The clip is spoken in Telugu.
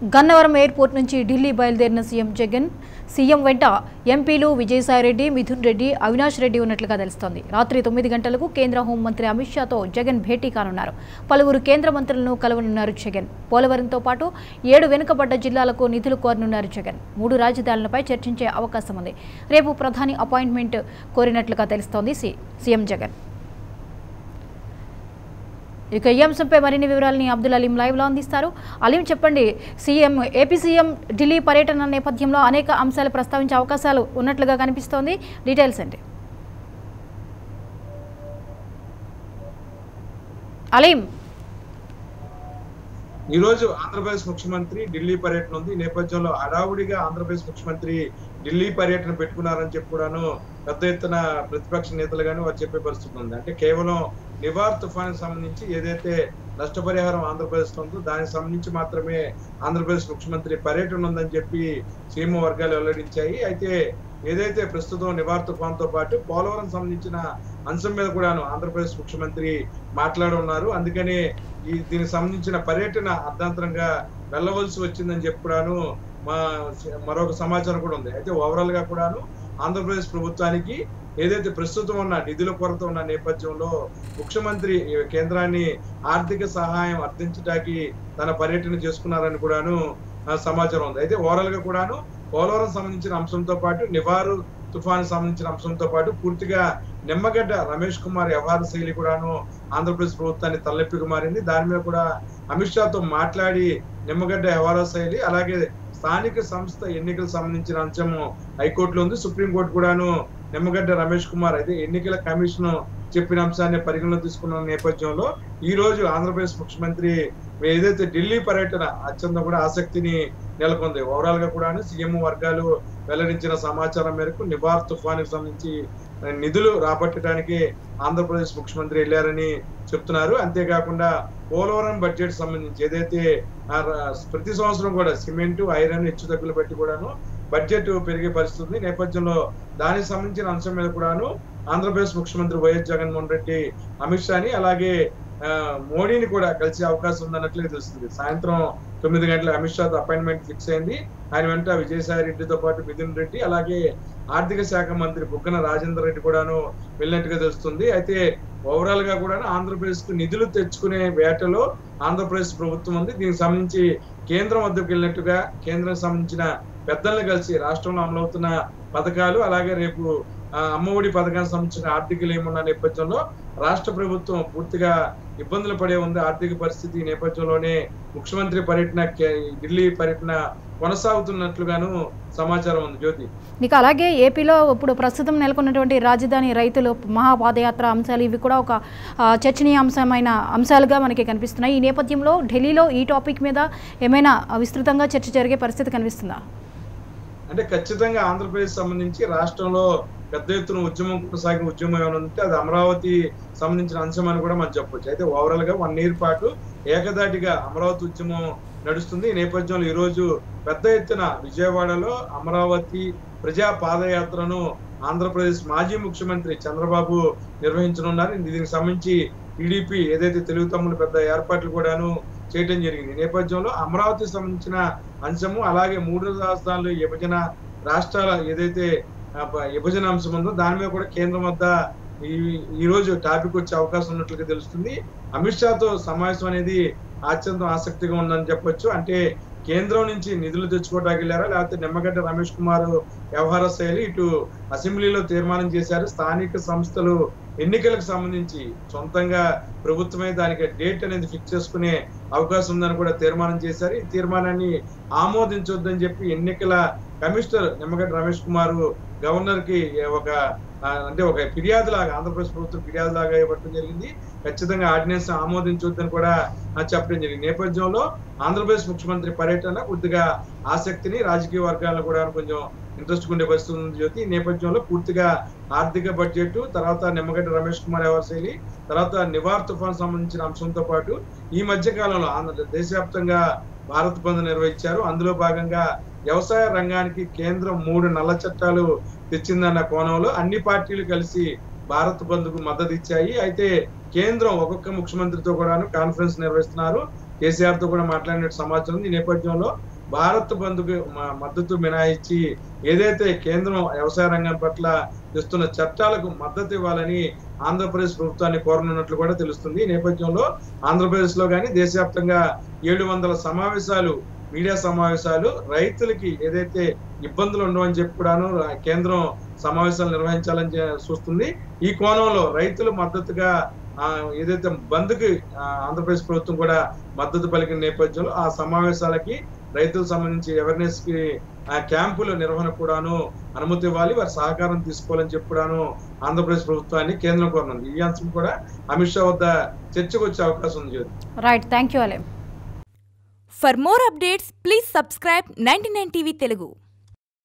గన్నవరం ఎయిర్పోర్ట్ నుంచి ఢిల్లీ బయలుదేరిన సీఎం జగన్ సీఎం వెంట ఎంపీలు విజయసాయిరెడ్డి మిథున్ రెడ్డి అవినాష్ రెడ్డి ఉన్నట్లుగా తెలుస్తోంది రాత్రి తొమ్మిది గంటలకు కేంద్ర హోంమంత్రి అమిత్ షాతో జగన్ భేటీ కానున్నారు పలువురు కేంద్ర మంత్రులను కలవనున్నారు జగన్ పోలవరంతో పాటు ఏడు వెనుకబడ్డ జిల్లాలకు నిధులు కోరనున్నారు జగన్ మూడు రాజధానులపై చర్చించే అవకాశం ఉంది రేపు ప్రధాని అపాయింట్మెంట్ కోరినట్లుగా తెలుస్తోంది సి- సీఎం జగన్ ఇక ఈ అంశంపై మరిన్ని వివరాలని అబ్దుల్ అలీం లైవ్లో అందిస్తారు అలీం చెప్పండి సీఎం ఏపీ సీఎం ఢిల్లీ పర్యటన నేపథ్యంలో అనేక అంశాలు ప్రస్తావించే అవకాశాలు ఉన్నట్లుగా కనిపిస్తోంది డీటెయిల్స్ ఏంటి అలీం ఈ రోజు ఆంధ్రప్రదేశ్ ముఖ్యమంత్రి ఢిల్లీ పర్యటన ఉంది ఈ నేపథ్యంలో హడావుడిగా ఆంధ్రప్రదేశ్ ముఖ్యమంత్రి ఢిల్లీ పర్యటన పెట్టుకున్నారని చెప్పి కూడాను పెద్ద ఎత్తున ప్రతిపక్ష నేతలు కానీ వారు చెప్పే పరిస్థితి ఉంది అంటే కేవలం నివార్ తుఫాన్ సంబంధించి ఏదైతే నష్టపరిహారం ఆంధ్రప్రదేశ్ ఉందో దానికి సంబంధించి మాత్రమే ఆంధ్రప్రదేశ్ ముఖ్యమంత్రి పర్యటన ఉందని చెప్పి సీఎం వర్గాలు వెల్లడించాయి అయితే ఏదైతే ప్రస్తుతం నివార్ తుఫాన్ తో పాటు పోలవరం సంబంధించిన అంశం మీద కూడాను ఆంధ్రప్రదేశ్ ముఖ్యమంత్రి మాట్లాడున్నారు అందుకని ఈ దీనికి సంబంధించిన పర్యటన అర్ధాంతరంగా వెళ్ళవలసి వచ్చిందని చెప్పి కూడాను మా మరొక సమాచారం కూడా ఉంది అయితే ఓవరాల్ గా కూడాను ఆంధ్రప్రదేశ్ ప్రభుత్వానికి ఏదైతే ప్రస్తుతం ఉన్న నిధుల కొరత ఉన్న నేపథ్యంలో ముఖ్యమంత్రి ఈ కేంద్రాన్ని ఆర్థిక సహాయం అర్థించడానికి తన పర్యటన చేసుకున్నారని కూడాను ఆ, సమాచారం ఉంది అయితే ఓవరాల్ గా కూడాను పోలవరం సంబంధించిన అంశంతో పాటు నివారు తుఫాను సంబంధించిన అంశంతో పాటు పూర్తిగా నిమ్మగడ్డ రమేష్ కుమార్ వ్యవహార శైలి కూడాను ఆంధ్రప్రదేశ్ ప్రభుత్వాన్ని తలనొప్పిగా మారింది దాని మీద కూడా అమిత్ షాతో మాట్లాడి నిమ్మగడ్డ వ్యవహార శైలి అలాగే స్థానిక సంస్థ ఎన్నికలకు సంబంధించిన అంశము హైకోర్టులో ఉంది సుప్రీంకోర్టు కూడాను నిమ్మగడ్డ రమేష్ కుమార్ అయితే ఎన్నికల కమిషన్ చెప్పిన అంశాన్ని పరిగణలో తీసుకున్న నేపథ్యంలో ఈ రోజు ఆంధ్రప్రదేశ్ ముఖ్యమంత్రి ఏదైతే ఢిల్లీ పర్యటన అత్యంత కూడా ఆసక్తిని నెలకొంది ఓవరాల్ గా కూడా సీఎం వర్గాలు వెల్లడించిన సమాచారం మేరకు నిబార్ తుఫానుకు సంబంధించి నిధులు రాబట్టడానికి ఆంధ్రప్రదేశ్ ముఖ్యమంత్రి వెళ్ళారని చెప్తున్నారు అంతేకాకుండా పోలవరం బడ్జెట్ సంబంధించి ఏదైతే ఆ ర- ప్రతి సంవత్సరం కూడా సిమెంట్ ఐరన్ హెచ్చు తగ్గులు పెట్టి కూడాను బడ్జెట్ పెరిగే పరిస్థితి ఉంది ఈ నేపథ్యంలో దానికి సంబంధించిన అంశం మీద కూడాను ఆంధ్రప్రదేశ్ ముఖ్యమంత్రి వైఎస్ జగన్మోహన్ రెడ్డి అమిత్ షాని అలాగే ఆ, మోడీని కూడా కలిసే అవకాశం ఉందన్నట్లుగా తెలుస్తుంది సాయంత్రం తొమ్మిది గంటల అమిత్ షా అపాయింట్మెంట్ ఫిక్స్ అయింది ఆయన వెంట విజయసాయి రెడ్డితో పాటు మిథున్ రెడ్డి అలాగే ఆర్థిక శాఖ మంత్రి బుగ్గన రాజేందర్ రెడ్డి కూడాను వెళ్ళినట్టుగా తెలుస్తుంది అయితే ఓవరాల్ గా కూడా ఆంధ్రప్రదేశ్ కు నిధులు తెచ్చుకునే వేటలో ఆంధ్రప్రదేశ్ ప్రభుత్వం ఉంది దీనికి సంబంధించి కేంద్రం వద్దకు వెళ్ళినట్టుగా కేంద్రం సంబంధించిన పెద్దలను కలిసి రాష్ట్రంలో అమలవుతున్న పథకాలు అలాగే రేపు ఆ, అమ్మఒడి పథకానికి సంబంధించిన ఆర్థికలు ఏమున్న నేపథ్యంలో రాష్ట్ర ప్రభుత్వం పూర్తిగా ఇబ్బందులు పడే ఉంది ఆర్థిక పరిస్థితి ఈ నేపథ్యంలోనే ముఖ్యమంత్రి పర్యటన కే- ఢిల్లీ పర్యటన కొనసాగుతున్నట్లుగాను సమాచారం ఉంది జ్యోతి ఇక అలాగే ఏపీలో ఇప్పుడు ప్రస్తుతం నెలకొన్నటువంటి రాజధాని రైతులు మహాపాదయాత్ర అంశాలు ఇవి కూడా ఒక ఆ, చర్చనీయాంశమైన అంశాలుగా మనకి కనిపిస్తున్నాయి ఈ నేపథ్యంలో ఢిల్లీలో ఈ టాపిక్ మీద ఏమైనా విస్తృతంగా చర్చ జరిగే పరిస్థితి కనిపిస్తుందా అంటే ఖచ్చితంగా ఆంధ్రప్రదేశ్ సంబంధించి రాష్ట్రంలో పెద్ద ఎత్తున ఉద్యమం కొనసాగిన ఉద్యమం ఏమైనా ఉంటే అది అమరావతి సంబంధించిన అంశం అని కూడా మనం చెప్పొచ్చు అయితే ఓవరాల్ గా వన్ ఇయర్ పాటు ఏకదాటిగా అమరావతి ఉద్యమం నడుస్తుంది ఈ నేపథ్యంలో ఈ రోజు పెద్ద ఎత్తున విజయవాడలో అమరావతి ప్రజా పాదయాత్రను ఆంధ్రప్రదేశ్ మాజీ ముఖ్యమంత్రి చంద్రబాబు నిర్వహించనున్నారు దీనికి సంబంధించి టీడీపీ ఏదైతే తెలుగు తమ్ముడు పెద్ద ఏర్పాట్లు కూడాను చేయడం జరిగింది ఈ నేపథ్యంలో అమరావతికి సంబంధించిన అంశము అలాగే మూడు రాజధానులు విభజన రాష్ట్రాల ఏదైతే ఆ, ప- విభజన అంశం ఉందో దాని మీద కూడా కేంద్రం వద్ద ఈ ఈ రోజు టాపిక్ వచ్చే అవకాశం ఉన్నట్లుగా తెలుస్తుంది అమిత్ షాతో సమావేశం అనేది అత్యంత ఆసక్తిగా ఉందని చెప్పొచ్చు అంటే కేంద్రం నుంచి నిధులు తెచ్చుకోవడానికి వెళ్ళారా లేకపోతే నిమ్మగడ్డ రమేష్ కుమార్ వ్యవహార శైలి ఇటు అసెంబ్లీలో తీర్మానం చేశారు స్థానిక సంస్థలు ఎన్నికలకు సంబంధించి సొంతంగా ప్రభుత్వమే దానికి డేట్ అనేది ఫిక్స్ చేసుకునే అవకాశం ఉందని కూడా తీర్మానం చేశారు ఈ తీర్మానాన్ని ఆమోదించొద్దని చెప్పి ఎన్నికల కమిషనర్ నిమ్మగడ్డ రమేష్ కుమార్ గవర్నర్ కి ఒక ఆ, అంటే ఒక ఫిర్యాదు లాగా ఆంధ్రప్రదేశ్ ప్రభుత్వం ఫిర్యాదు లాగా ఇవ్వడం జరిగింది ఖచ్చితంగా ఆర్డినెన్స్ ఆమోదించొద్దని కూడా ఆ, చెప్పడం జరిగింది నేపథ్యంలో ఆంధ్రప్రదేశ్ ముఖ్యమంత్రి పర్యటన కొద్దిగా ఆసక్తిని రాజకీయ వర్గాలను కూడా కొంచెం ఇంట్రెస్ట్ ఉండే పరిస్థితి ఉంది జ్యోతి ఈ నేపథ్యంలో పూర్తిగా ఆర్థిక బడ్జెట్ తర్వాత నిమ్మగడ్డ రమేష్ కుమార్ వ్యవసాయి తర్వాత నివార్ తుఫాన్ సంబంధించిన అంశంతో పాటు ఈ మధ్య కాలంలో ఆంధ్ర దేశవ్యాప్తంగా భారత్ బంద్ నిర్వహించారు అందులో భాగంగా వ్యవసాయ రంగానికి కేంద్రం మూడు నల్ల చట్టాలు తెచ్చిందన్న కోణంలో అన్ని పార్టీలు కలిసి భారత్ బంద్ కు మద్దతు ఇచ్చాయి అయితే కేంద్రం ఒక్కొక్క ముఖ్యమంత్రితో కూడాను కాన్ఫరెన్స్ నిర్వహిస్తున్నారు కేసీఆర్ తో కూడా మాట్లాడిన సమాచారం ఉంది. ఈ నేపథ్యంలో భారత్ బంధుకు మ- మద్దతు మినహాయించి ఏదైతే కేంద్రం వ్యవసాయ రంగం పట్ల తెస్తున్న చట్టాలకు మద్దతు ఇవ్వాలని ఆంధ్రప్రదేశ్ ప్రభుత్వాన్ని కోరనున్నట్లు కూడా తెలుస్తుంది ఈ నేపథ్యంలో ఆంధ్రప్రదేశ్ లో కానీ దేశవ్యాప్తంగా ఏడు వందల సమావేశాలు మీడియా సమావేశాలు రైతులకి ఏదైతే ఇబ్బందులు ఉండవని చెప్పి కూడాను రా- కేంద్రం సమావేశాలు నిర్వహించాలని చే- చూస్తుంది ఈ కోణంలో రైతులు మద్దతుగా ఆ, ఏదైతే బంద్కి ఆ, ఆంధ్రప్రదేశ్ ప్రభుత్వం కూడా మద్దతు పలికిన నేపథ్యంలో ఆ సమావేశాలకి రైతులకు సంబంధించి అవేర్నెస్ కి ఆ క్యాంపుల నిర్వహణ కూడాను అనుమతి ఇవ్వాలి వారి సహకారం తీసుకోవాలని చెప్పి కూడాను ఆంధ్రప్రదేశ్ ప్రభుత్వాన్ని కేంద్రం కోరనుంది ఈ అంశం కూడా అమిత్ షా వద్ద చర్చకు వచ్చే అవకాశం ఉంది జ్యోతి. రైట్ థ్యాంక్ యూ అలెం For more updates, please subscribe 99 TV Telugu.